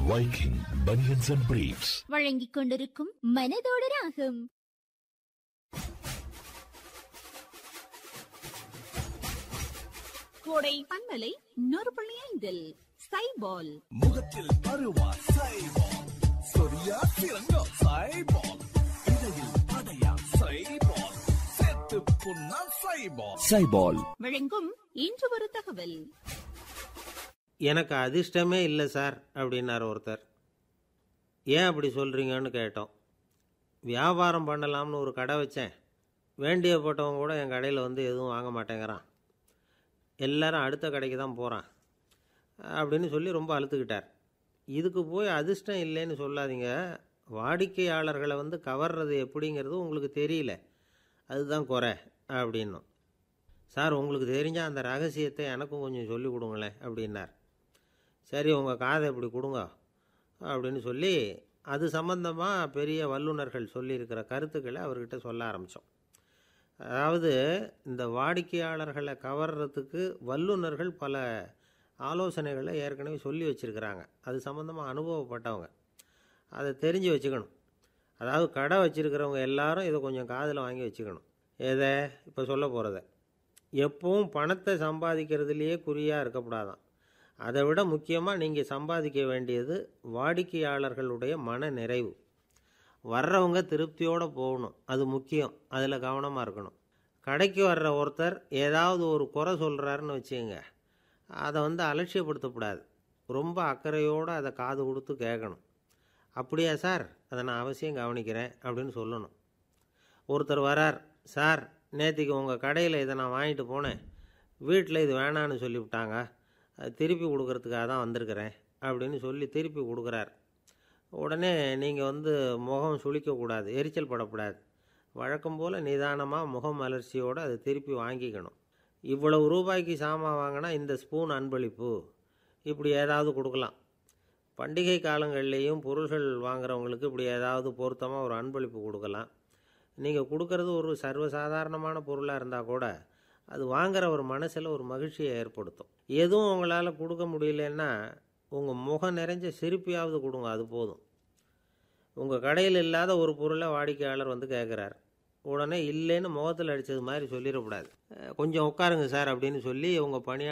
Viking Bunions and Briefs. வழங்கிக் கொண்டிருக்கும் மனதோடு ராகம் கோடை பண்பலை நூறு புள்ளி ஐந்தில் சைபால் முகத்தில் பருவா சைபால் சொரியா சிறங்கோ சைபால் இடையில் அடையா சைபால் சேர்த்து புண்ணா சைபால் சைபால் வழங்கும் இன்று ஒரு தகவல் எனக்கு அதிர்ஷ்டமே இல்லை சார் அப்படின்னார் ஒருத்தர் ஏன் அப்படி சொல்கிறீங்கன்னு கேட்டோம் வியாபாரம் பண்ணலாம்னு ஒரு கடை வச்சேன் வேண்டியப்பட்டவங்க கூட என் கடையில் வந்து எதுவும் வாங்க மாட்டேங்கிறான் எல்லாரும் அடுத்த கடைக்கு தான் போகிறான் அப்படின்னு சொல்லி ரொம்ப அழுத்துக்கிட்டார் இதுக்கு போய் அதிர்ஷ்டம் இல்லைன்னு சொல்லாதீங்க வாடிக்கையாளர்களை வந்து கவர்றது எப்படிங்கிறது உங்களுக்கு தெரியல அதுதான் குறை அப்படின்னும் சார் உங்களுக்கு தெரிஞ்ச அந்த ரகசியத்தை எனக்கும் கொஞ்சம் சொல்லி கொடுங்களேன் அப்படின்னார் சரி உங்கள் காதை இப்படி கொடுங்க அப்படின்னு சொல்லி அது சம்பந்தமாக பெரிய வல்லுநர்கள் சொல்லியிருக்கிற கருத்துக்களை அவர்கிட்ட சொல்ல ஆரம்பித்தோம் அதாவது இந்த வாடிக்கையாளர்களை கவர்றதுக்கு வல்லுநர்கள் பல ஆலோசனைகளை ஏற்கனவே சொல்லி வச்சுருக்கிறாங்க அது சம்மந்தமாக அனுபவப்பட்டவங்க அதை தெரிஞ்சு வச்சுக்கணும் அதாவது கடை வச்சுருக்கிறவங்க எல்லாரும் இதை கொஞ்சம் காதில் வாங்கி வச்சுக்கணும் எதை இப்போ சொல்ல போகிறத எப்பவும் பணத்தை சம்பாதிக்கிறதுலையே குறியாக இருக்கக்கூடாதான் அதை விட முக்கியமாக நீங்கள் சம்பாதிக்க வேண்டியது வாடிக்கையாளர்களுடைய மன நிறைவு வர்றவங்க திருப்தியோடு போகணும் அது முக்கியம் அதில் கவனமாக இருக்கணும் கடைக்கு வர்ற ஒருத்தர் ஏதாவது ஒரு குறை சொல்கிறாருன்னு வச்சுக்கோங்க அதை வந்து அலட்சியப்படுத்தக்கூடாது ரொம்ப அக்கறையோடு அதை காது கொடுத்து கேட்கணும் அப்படியா சார் அதை நான் அவசியம் கவனிக்கிறேன் அப்படின்னு சொல்லணும் ஒருத்தர் வரார் சார் நேற்றுக்கு உங்கள் கடையில் இதை நான் வாங்கிட்டு போனேன் வீட்டில் இது வேணான்னு சொல்லிவிட்டாங்க அது திருப்பி கொடுக்கறதுக்காக தான் வந்திருக்கிறேன் அப்படின்னு சொல்லி திருப்பி கொடுக்குறார் உடனே நீங்கள் வந்து முகம் சுளிக்கக்கூடாது எரிச்சல் படக்கூடாது வழக்கம் போல் நிதானமாக முகம் மலர்ச்சியோடு அதை திருப்பி வாங்கிக்கணும் இவ்வளவு ரூபாய்க்கு சாமான் வாங்கினா இந்த ஸ்பூன் அன்பளிப்பு இப்படி ஏதாவது கொடுக்கலாம் பண்டிகை காலங்கள்லேயும் பொருள்கள் வாங்குறவங்களுக்கு இப்படி ஏதாவது பொருத்தமாக ஒரு அன்பளிப்பு கொடுக்கலாம் நீங்கள் கொடுக்கறது ஒரு சர்வசாதாரணமான பொருளாக இருந்தால் கூட அது வாங்குற ஒரு மனசில் ஒரு மகிழ்ச்சியை ஏற்படுத்தும் எதுவும் உங்களால் கொடுக்க முடியலன்னா உங்கள் முகம் நிறைஞ்ச சிரிப்பியாவது கொடுங்க அது போதும் உங்கள் கடையில் இல்லாத ஒரு பொருளை வாடிக்கையாளர் வந்து கேட்குறார் உடனே இல்லைன்னு முகத்தில் அடித்தது மாதிரி சொல்லிடக்கூடாது அஹ் கொஞ்சம் உட்காருங்க சார் அப்படின்னு சொல்லி உங்கள் பணியாளர்